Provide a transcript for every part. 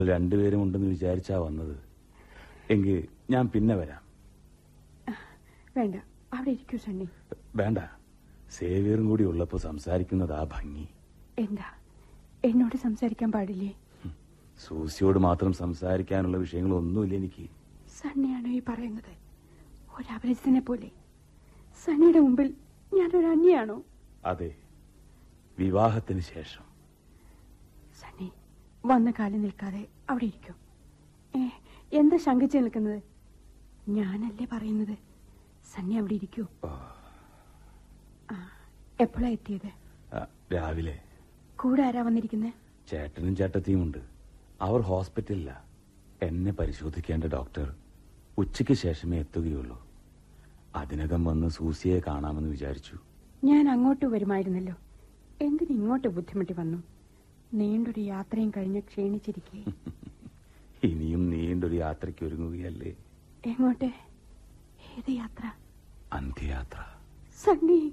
രണ്ടുപേരും ഉണ്ടെന്ന് വിചാരിച്ചാ വന്നത് എങ്കിൽ ഞാൻ പിന്നെ വരാം വേണ്ട അവിടെ ഇരിക്കൂ സണ്ണി വേണ്ട സേവിയറും കൂടി ഉള്ളപ്പോ സംസാരിക്കുന്നതാ ഭംഗി എന്താ എന്നോട് സംസാരിക്കാൻ പാടില്ലേ സൂസിയോട് മാത്രം സംസാരിക്കാനുള്ള വിഷയങ്ങളൊന്നുമില്ല എനിക്ക് സണ്ണിയാണോ ഈ പറയുന്നത് ഒരപരിചിതനെ പോലെ സണ്ണിയുടെ മുമ്പിൽ ഞാനൊരു അന്യാണോ അതെ വിവാഹത്തിന് ശേഷം സണ്ണി വന്ന കാലം നിൽക്കാതെ അവിടെ ഇരിക്കും ഏ എന്താ ശങ്കിച്ച് നിൽക്കുന്നത് ഞാനല്ലേ പറയുന്നത് സണ്ണി അവിടെ ഇരിക്കൂ ഓ, ആ എപ്പോഴാ എത്തിയത് ആ, രാവിലെ കൂടെ ആരാ വന്നിരിക്കുന്നത് ചേട്ടനും ചേട്ടത്തിയും ഉണ്ട് അവർ ഹോസ്പിറ്റലില എന്നെ പരിശോധിക്കേണ്ട ഡോക്ടർ ഉച്ചയ്ക്ക് ശേഷമേ എത്തുകയുള്ളൂ അതിനകം വന്ന് സൂസിയെ കാണാമെന്ന് വിചാരിച്ചു ഞാൻ അങ്ങോട്ട് വരുമായിരുന്നല്ലോ എന്തിന് ഇങ്ങോട്ട് ബുദ്ധിമുട്ടി വന്നു നീണ്ടൊരു യാത്രയും കഴിഞ്ഞ് ക്ഷീണിച്ചിരിക്കെ ഇനിയും നീണ്ടൊരു യാത്രയ്ക്ക് ഒരുങ്ങുകയല്ലേ എങ്ങോട്ട് ഏത് യാത്ര അന്ത്യയാത്ര സണ്ണി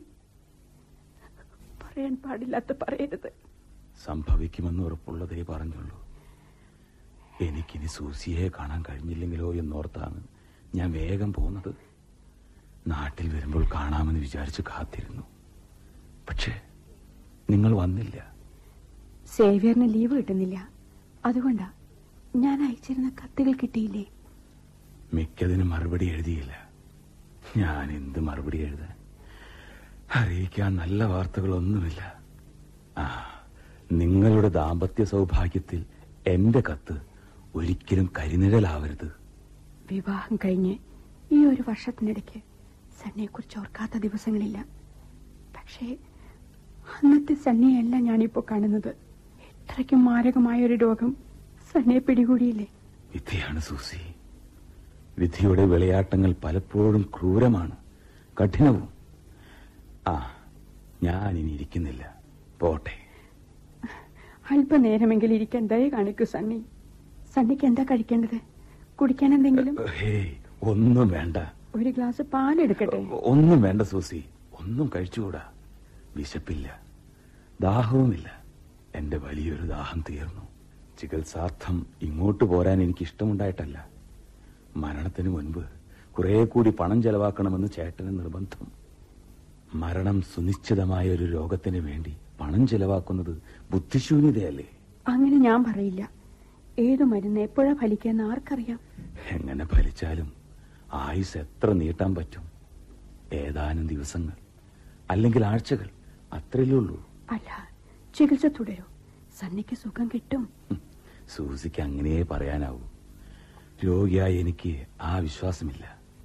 പറയാൻ പാടില്ലാത്ത പറയരുത് സംഭവിക്കുമെന്ന് ഉറപ്പുള്ളതേ പറഞ്ഞുള്ളൂ എനിക്കിനി സൂസിയെ കാണാൻ കഴിഞ്ഞില്ലെങ്കിലോ എന്നോർത്താണ് ഞാൻ വേഗം പോകുന്നത് നാട്ടിൽ വരുമ്പോൾ കാണാമെന്ന് വിചാരിച്ച് കാത്തിരുന്നു പക്ഷേ നിങ്ങൾ വന്നില്ല സേവിയറിന് ലീവ് കിട്ടുന്നില്ല അതുകൊണ്ടാ ഞാൻ അയച്ചിരുന്ന കത്തുകൾ കിട്ടിയില്ലേ മിക്കതിന് മറുപടി എഴുതിയില്ല ഞാൻ എന്ത് മറുപടി എഴുതാൻ അറിയിക്കാൻ നല്ല വാർത്തകളൊന്നുമില്ല ആ നിങ്ങളുടെ ദാമ്പത്യ സൗഭാഗ്യത്തിൽ എന്റെ കത്ത് ഒരിക്കലും കരിനിഴലാവരുത് വിവാഹം കഴിഞ്ഞ് ഈ ഒരു വർഷത്തിനിടയ്ക്ക് സണ്ണിയെ കുറിച്ച് ഓർക്കാത്ത ദിവസങ്ങളില്ല പക്ഷേ അന്നത്തെ സണ്ണിയല്ല ഞാനിപ്പോ കാണുന്നത് എത്രയ്ക്കും മാരകമായ ഒരു രോഗം സണ്ണിയെ പിടികൂടിയില്ലേ വിധിയാണ് സൂസി വിധിയുടെ വിളയാട്ടങ്ങൾ പലപ്പോഴും ക്രൂരമാണ് കഠിനവും ആ ഞാൻ ഇനി ഇരിക്കുന്നില്ല പോട്ടെ അല്പനേരമെങ്കിലും ഇരിക്കാൻ ദയ കാണിക്കൂ സണ്ണി സണ്ണിക്ക് എന്താ കഴിക്കേണ്ടത് കുടിക്കാൻ എന്തെങ്കിലും ഹേയ് ഒന്നും വേണ്ട ഒരു ഗ്ലാസ് പാലെടുക്കട്ടെ ഒന്നും വേണ്ട സൂസി ഒന്നും കഴിച്ചുകൂടാ വിശപ്പില്ല ദാഹവുമില്ല എന്റെ വലിയൊരു ദാഹം തീർന്നു ചികിത്സാർത്ഥം ഇങ്ങോട്ട് പോരാൻ എനിക്ക് ഇഷ്ടമുണ്ടായിട്ടല്ല മരണത്തിന് മുൻപ് കുറെ കൂടി പണം ചെലവാക്കണമെന്ന് ചേട്ടന് നിർബന്ധം മരണം സുനിശ്ചിതമായ ഒരു രോഗത്തിന് വേണ്ടി പണം ചെലവാക്കുന്നത് ബുദ്ധിശൂന്യതയല്ലേ അങ്ങനെ ഞാൻ പറയില്ല ഏതു മരുന്ന് എപ്പോഴാ ഫലിക്കാന്ന് ആർക്കറിയാം എങ്ങനെ ഫലിച്ചാലും ആയുസ് എത്ര നീട്ടാൻ പറ്റും ഏതാനും ദിവസങ്ങൾ അല്ലെങ്കിൽ ആഴ്ചകൾ അത്രയല്ലേ ഉള്ളൂ അല്ല ചികിത്സ തുടരൂ സണ്ണിക്ക് സുഖം കിട്ടും ഹും, സൂസിക്ക് അങ്ങനെയേ പറയാനാവൂ രോഗിയായ എനിക്ക് ആ വിശ്വാസമില്ല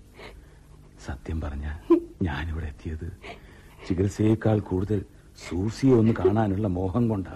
സത്യം പറഞ്ഞ ഞാനിവിടെ എത്തിയത് ചികിത്സയേക്കാൾ കൂടുതൽ സൂസിയെ ഒന്ന് കാണാനുള്ള മോഹം കൊണ്ടാ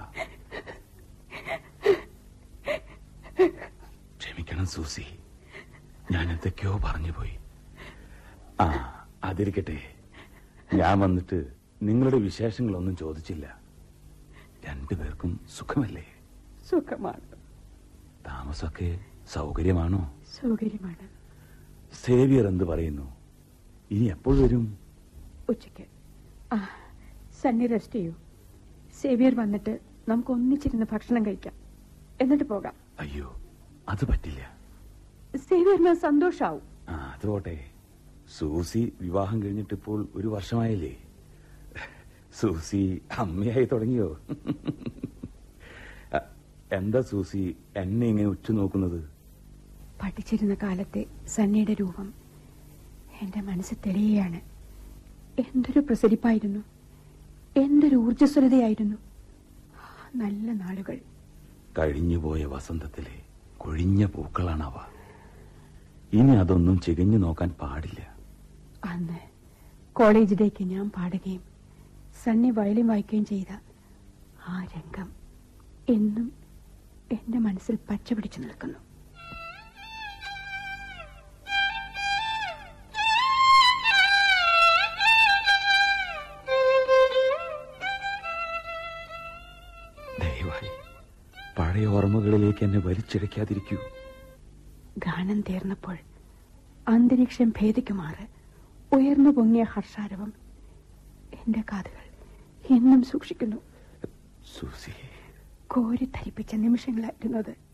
ക്ഷമിക്കണം സൂസി ഞാൻ എന്തൊക്കെയോ പറഞ്ഞു പോയി ആ അതിരിക്കട്ടെ ഞാൻ വന്നിട്ട് നിങ്ങളുടെ വിശേഷങ്ങളൊന്നും ചോദിച്ചില്ല രണ്ടുപേർക്കും സുഖമല്ലേ സുഖമാണ് താമസമൊക്കെ സൗകര്യമാണോ സൗകര്യമാണ് സേവിയർ എന്ത് പറയുന്നു ഇനി എപ്പോൾ വരും ഉച്ചയ്ക്ക് ആ സണ്ണി റെസ്റ്റ് ചെയ്യൂ സേവിയർ വന്നിട്ട് നമുക്ക് ഒന്നിച്ചിരുന്ന് ഭക്ഷണം കഴിക്കാം എന്നിട്ട് പോകാം അയ്യോ അത് പറ്റില്ല സേവിയറിന് സന്തോഷാവും ആ അത് പോട്ടെ സൂസി വിവാഹം കഴിഞ്ഞിട്ട് ഇപ്പോൾ ഒരു വർഷമായില്ലേ സൂസി അമ്മയായി തുടങ്ങിയോ അ, എന്താ സൂസി എന്നെ ഇങ്ങനെ ഉറ്റുനോക്കുന്നത് പഠിച്ചിരുന്ന കാലത്തെ സണ്ണിയുടെ രൂപം എന്റെ മനസ്സ് തെളിയുകയാണ് എന്തൊരു പ്രസരിപ്പായിരുന്നു എന്തൊരു ഊർജ്ജസ്വലതയായിരുന്നു ആ, നല്ല നാളുകൾ കഴിഞ്ഞുപോയ വസന്തത്തിലെ കൊഴിഞ്ഞ പൂക്കളാണവ ഇനി അതൊന്നും ചികഞ്ഞു നോക്കാൻ പാടില്ല അന്ന് കോളേജിലേക്ക് ഞാൻ പാടുകയും സണ്ണി വയലിൻ വായിക്കുകയും ചെയ്ത ആ രംഗം എന്നും എന്റെ മനസ്സിൽ പച്ച പിടിച്ചു നിൽക്കുന്നു ദയവായി പഴയ ഓർമ്മകളിലേക്ക് എന്നെ വലിച്ചിഴയ്ക്കാതിരിക്കൂ ഗാനം തീർന്നപ്പോൾ അന്തരീക്ഷം ഭേദിക്കുമാറ് ഉയർന്നു പൊങ്ങിയ ഹർഷാരവം എന്റെ കാതുകൾ എന്നും സൂക്ഷിക്കുന്നു സൂസി കോരി ധരിപ്പിച്ച നിമിഷങ്ങളായിരുന്നു അത്